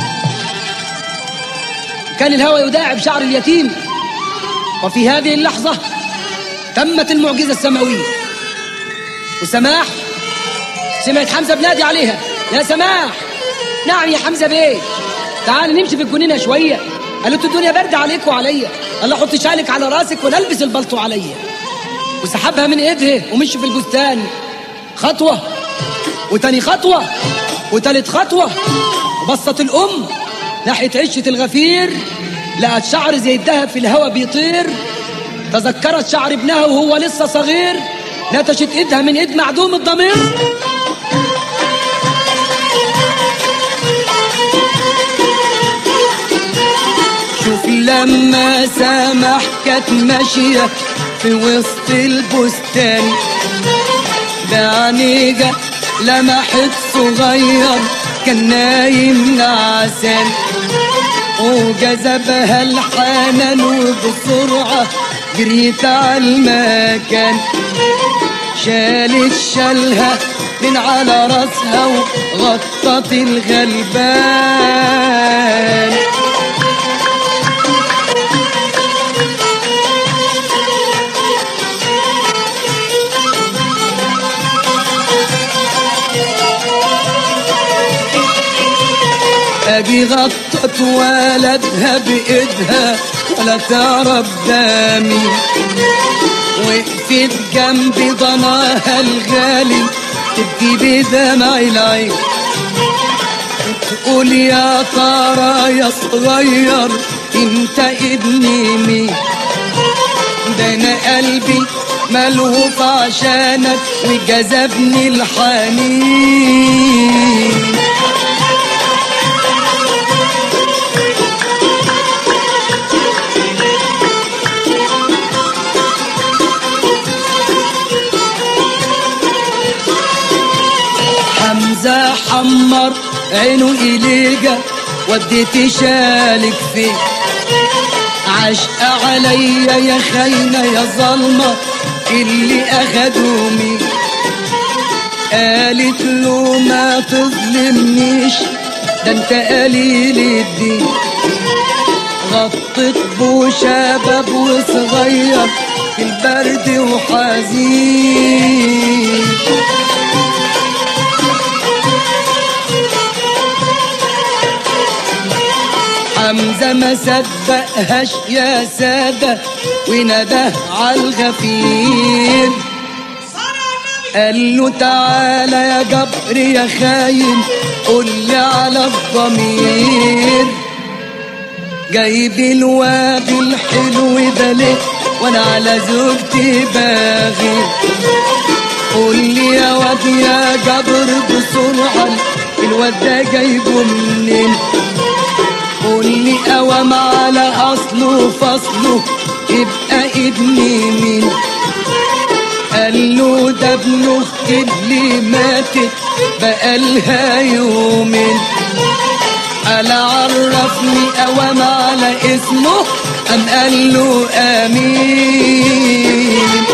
كان الهوى يداعب شعر اليتيم وفي هذه اللحظة تمت المعجزة السماوية وسماح سمعت حمزة بنادي عليها يا سماح نعم يا حمزة بيه تعال نمشي في الجنينة شوية قالت الدنيا برد عليك وعليا قال لها حط شالك على راسك وانا البس البلطو عليا وسحبها من ايدها ومشي في البستان خطوة وتاني خطوة وتالت خطوة وبصت الأم ناحية عشة الغفير لقت شعر زي الدهب في الهوا بيطير تذكرت شعر ابنها وهو لسه صغير نتشت ايدها من ايد معدوم الضمير لما سامح كانت ماشية في وسط البستان بعينيها لمحت صغير كان نايم نعسان وجذبها الحنان وبسرعة جريت على المكان شالت شالها من على راسها وغطت الغلبان ادي غطت ولدها بايدها ولا تعرف دامي وقفت جنبي ضناها الغالي تبكي بدمع العين تقول يا ترى يا صغير انت ابني مين ده انا قلبي ملهوف عشانك وجذبني الحنين حمزة حمر عينه إليجا وديت شالك فيه عشق عليا يا خاينة يا ظلمة اللي أخدوا مين قالت له ما تظلمنيش ده انت قليل الدين غطت بو شباب وصغير في البرد وحزين حمزة ما صدقهاش يا سادة ونده على الغفير قال له تعالى يا جبر يا خاين قول لي على الضمير جايب الواد الحلو ده ليه وانا على زوجتي باغي قول لي يا واد يا جبر بسرعة الواد ده جايبه منين قول لي قوام على اصله فصله يبقى ابني مين قال له ده ابن اختي اللي ماتت بقالها يومين قال عرفني قوام على اسمه قام قال له امين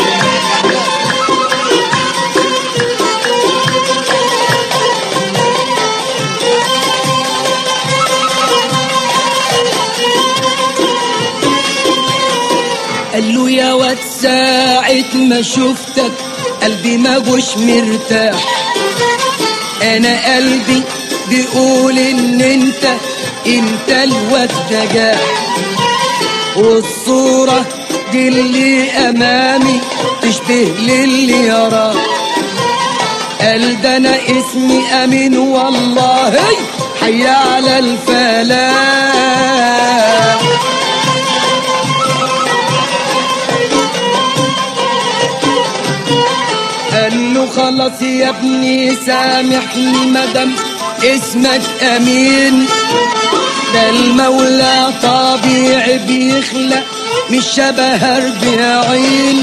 قال له يا واد ساعة ما شفتك قلبي ما جوش مرتاح انا قلبي بيقول ان انت انت الواد نجاح والصورة دي اللي امامي تشبه للي يراه قال ده انا اسمي امين والله حي على الفلاح قال له خلاص يا ابني سامحني مدام اسمك امين ده المولى طبيعي بيخلق مش شبه اربعين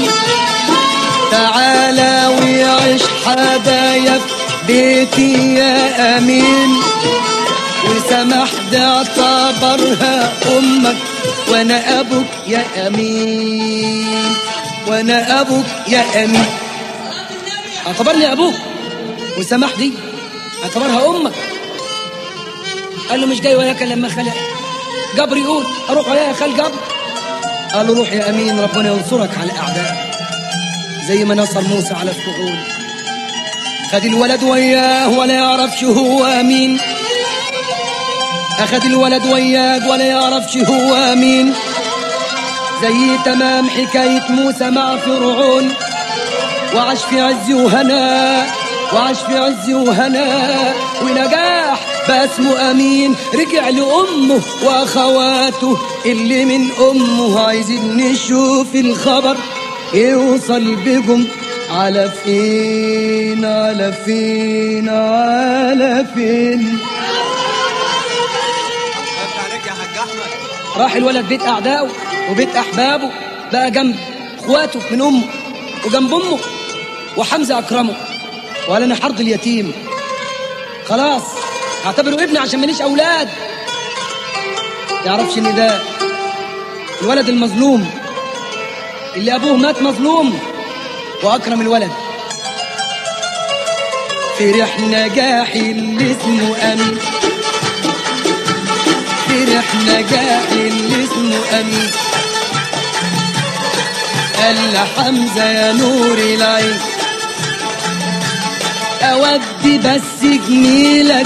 تعالى ويعيش حبايب بيتي يا امين وسمح ده اعتبرها امك وانا ابوك يا امين وانا ابوك يا امين اعتبرني ابوك وسمح دي اعتبرها امك قال له مش جاي وياك لما خلق جبر يقول اروح وياك خال جبر قال له روح يا امين ربنا ينصرك على اعدائك زي ما نصر موسى على الفعول خد الولد وياه ولا يعرفش هو مين اخد الولد وياه ولا يعرفش هو مين زي تمام حكاية موسى مع فرعون وعاش في عز وهنا وعاش في عز وهنا ونجاح بقى اسمه امين رجع لامه واخواته اللي من امه عايزين نشوف الخبر يوصل بكم على فين على فين على فين عليك يا حاج راح الولد بيت اعدائه وبيت احبابه بقى جنب اخواته من امه وجنب امه وحمزه اكرمه وقال انا حرض اليتيم خلاص اعتبره ابني عشان ماليش اولاد يعرفش ان ده الولد المظلوم اللي ابوه مات مظلوم واكرم الولد فرح نجاحي اللي اسمه امين فرح نجاحي اللي اسمه امين قال لحمزه يا نور العين اودي بس جميلك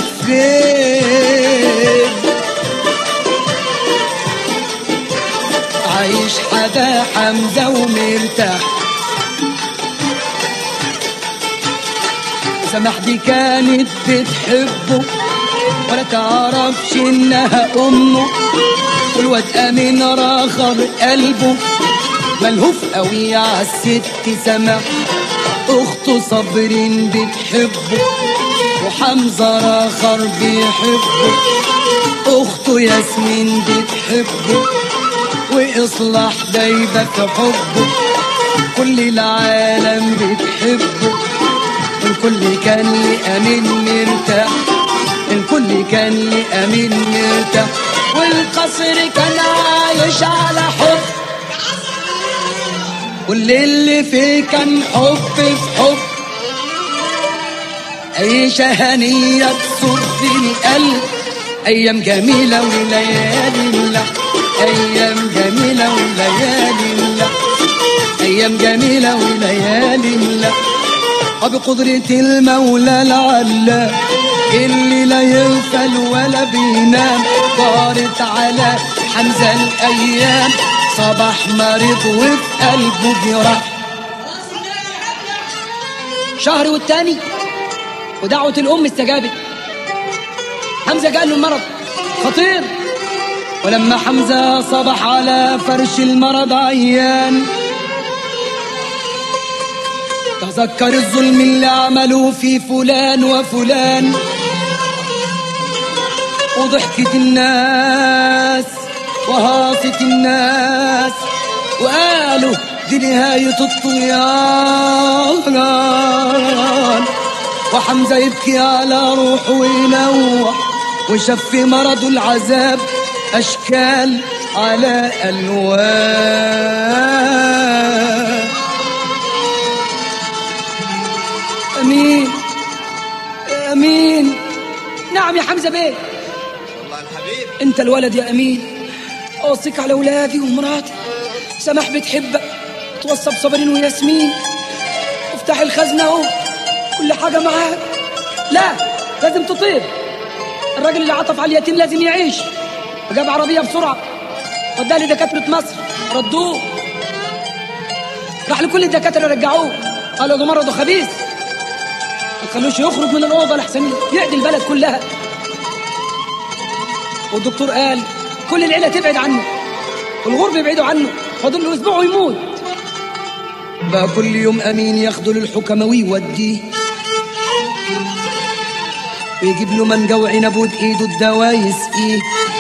فين عايش حدا حمزه ومرتاح سمح دي كانت بتحبه ولا تعرفش انها امه والواد امين راخر قلبه ملهوف قوي عالست سمح اخته صابرين بتحبه وحمزه راخر بيحبه اخته ياسمين بتحبه واصلاح دايبه في حبه كل العالم بتحبه الكل كان لأمين مرتاح الكل كان لأمين مرتاح والقصر كان عايش على حب واللي فيه كان حب في حب عيشة هنية تصر القلب أيام جميلة وليالي لا أيام جميلة وليالي لا أيام جميلة وليالي لا وبقدرة المولى العلا اللي لا يغفل ولا بينام طارت على حمزة الأيام صباح مريض وفي قلبه جراح شهر والتاني ودعوة الأم استجابت حمزة قال له المرض خطير ولما حمزة صبح على فرش المرض عيان تذكر الظلم اللي عملوه في فلان وفلان وضحكت الناس وهاصت الناس وقالوا دي نهاية الطغيان وحمزة يبكي على روحه وينوح وشاف في مرضه العذاب أشكال على ألوان أمين أمين نعم يا حمزة بيه والله الحبيب أنت الولد يا أمين أوصيك على أولادي ومراتي سماح بتحبك توصى بصبرين وياسمين افتح الخزنة أهو كل حاجة معاك لا لازم تطير الراجل اللي عطف على اليتيم لازم يعيش وجاب عربية بسرعة وداها لدكاترة مصر ردوه راح لكل الدكاترة رجعوه قالوا ده مرضه خبيث ما تخلوش يخرج من الأوضة لحسن يعدي البلد كلها والدكتور قال كل العيلة تبعد عنه والغرب يبعدوا عنه فاضل له أسبوع ويموت بقى كل يوم أمين ياخده للحكمة ويوديه ويجيب له منجا وعنب وبإيده الدواء يسقيه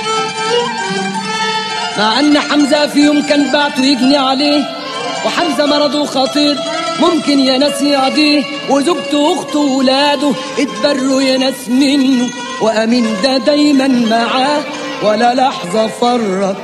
مع أن حمزة في يوم كان بعته يجني عليه وحمزة مرضه خطير ممكن يا ناس يعديه وزوجته واخته وولاده اتبروا يا ناس منه وأمين ده دايما معاه ولا لحظة فرط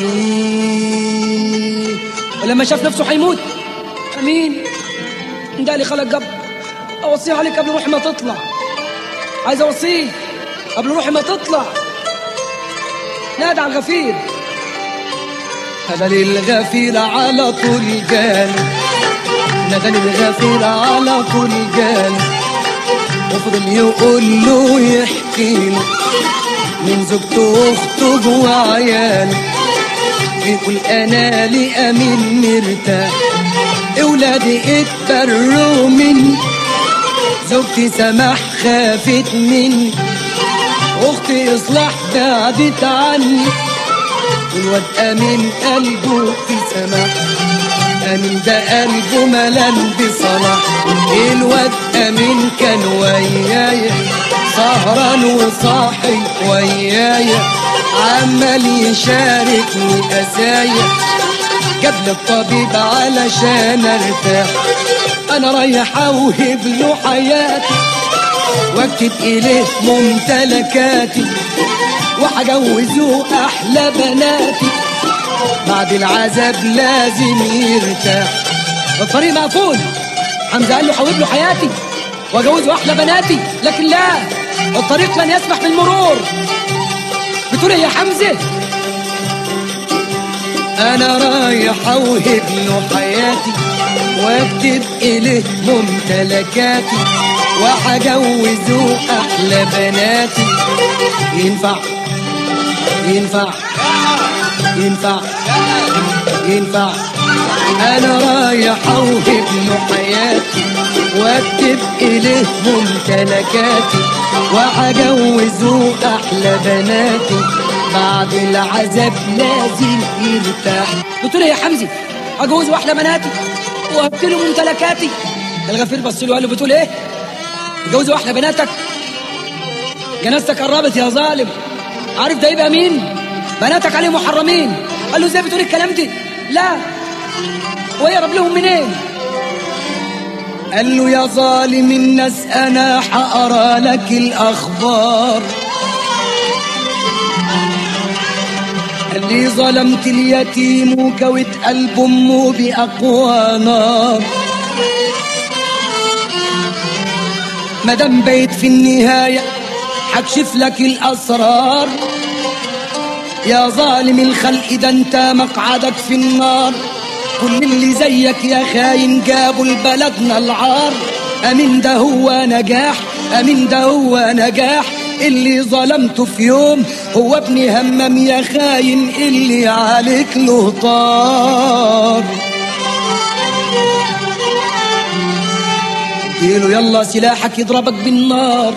فيه ولما شاف نفسه هيموت أمين ده اللي خلق جب أوصيه عليك قبل روحي ما تطلع عايز أوصيه قبل روحي ما تطلع نادى على الغفير هذا للغفير على طول جال نادى للغفير على طول جال وفضل يقول له يحكي له من زوجته واخته وعياله يقول انا لامين مرتاح اولادي اتبروا مني زوجتي سماح خافت مني اختي اصلاح بعدت عني والواد امين قلبه في سماح امين ده قلبه ملان بصلاح الواد امين كان ويايا سهران وصاحي ويايا عمال يشاركني أسايا جاب لي الطبيب علشان ارتاح انا رايح اوهب له حياتي واكتب اليه ممتلكاتي وهجوزه احلى بناتي بعد العذاب لازم يرتاح الطريق مقفول حمزه قال له حوب له حياتي واجوزه احلى بناتي لكن لا الطريق لن يسمح بالمرور بتقول ايه يا حمزه انا رايح اوهب له حياتي واكتب اليه ممتلكاتي وهجوزه احلى بناتي ينفع ينفع ينفع ينفع انا رايح اوهب له حياتي واكتب اليه ممتلكاتي وهجوزه احلى بناتي بعد العذاب لازم يرتاح قلت له يا حمزي اجوزه احلى بناتي وهبت له ممتلكاتي الغفير بص له قال له بتقول ايه جوزه احلى بناتك جنازتك قربت يا ظالم عارف ده يبقى مين بناتك عليه محرمين قال له ازاي بتقول الكلام ده لا ويقرب لهم منين قال له يا ظالم الناس انا حقرا لك الاخبار قال لي ظلمت اليتيم وكوت قلب امه باقوى نار مدام بيت في النهايه هكشف لك الاسرار يا ظالم الخلق ده انت مقعدك في النار كل اللي زيك يا خاين جابوا لبلدنا العار امين ده هو نجاح امين ده هو نجاح اللي ظلمته في يوم هو ابن همام يا خاين اللي عليك له طار اديله يلا سلاحك يضربك بالنار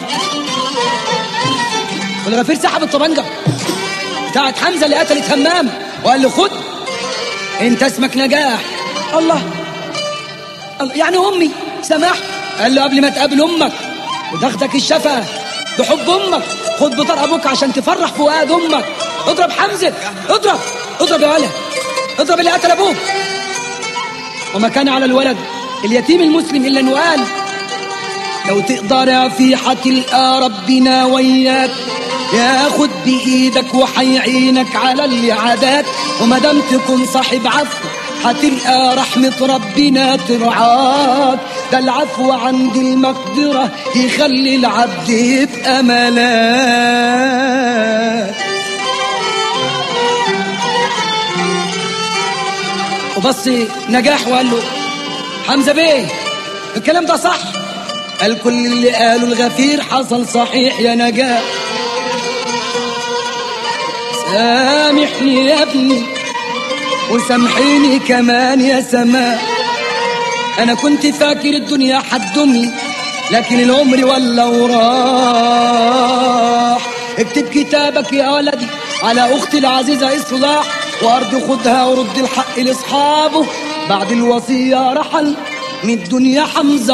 والغفير سحب الطبنجة بتاعت حمزة اللي قتلت همام وقال له خد انت اسمك نجاح الله الله يعني امي سماح قال له قبل ما تقابل امك وتاخدك الشفا بحب امك خد بطار ابوك عشان تفرح فؤاد امك اضرب حمزه اضرب اضرب يا ولد اضرب اللي قتل ابوك وما كان على الولد اليتيم المسلم الا انه قال لو تقدر يا في هتلقى ربنا وياك ياخد بايدك وحيعينك على اللي عاداك ومادام تكون صاحب عفو هتلقى رحمة ربنا ترعاك ده العفو عند المقدرة يخلي العبد يبقى ملاك وبص نجاح وقال له حمزة بيه الكلام ده صح قال كل اللي قاله الغفير حصل صحيح يا نجاح سامحني يا ابني وسامحيني كمان يا سماء انا كنت فاكر الدنيا حتدوملي لكن العمر ولا وراح اكتب كتابك يا ولدي على اختي العزيزه اصلاح وارض خدها ورد الحق لاصحابه بعد الوصيه رحل من الدنيا حمزه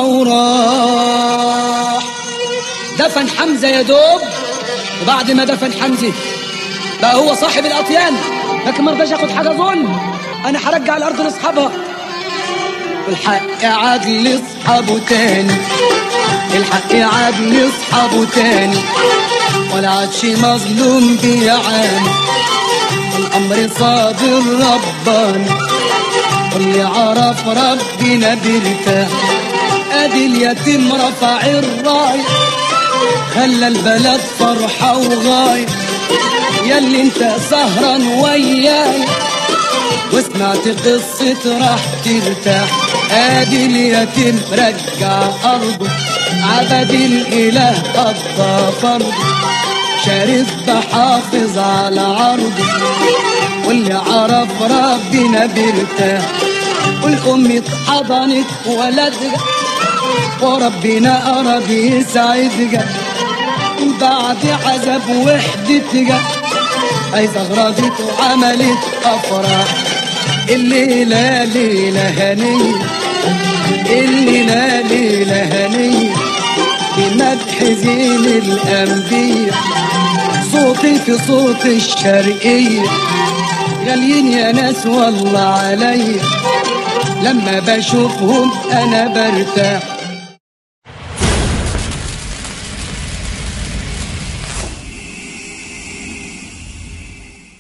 وراح دفن حمزه يا دوب وبعد ما دفن حمزه بقى هو صاحب الاطيان لكن ما رضاش ياخد حاجه ظلم انا هرجع الارض لاصحابها الحق عاد لاصحابه تاني الحق عاد لاصحابه تاني ولا عادش مظلوم بيعاني الامر صابر رباني واللي عرف ربنا بيرتاح ادي اليتيم رفع الرايه خلى البلد فرحه وغايه ياللي انت سهران وياي وسمعت قصة راح ترتاح ادي اليتيم رجع ارضه عبد الاله قضى فرضه شريف بحافظ على عرضه واللي عرف ربنا بيرتاح والام اتحضنت ولدها وربنا قرب يسعدها بعد عذاب وحدتها اي زغرتت وعملت افراح الليلة ليلة هنية الليلة ليلة هنية بمدح حزين الأنبياء صوتي في صوت الشرقية غاليين يا ناس والله عليا لما بشوفهم أنا برتاح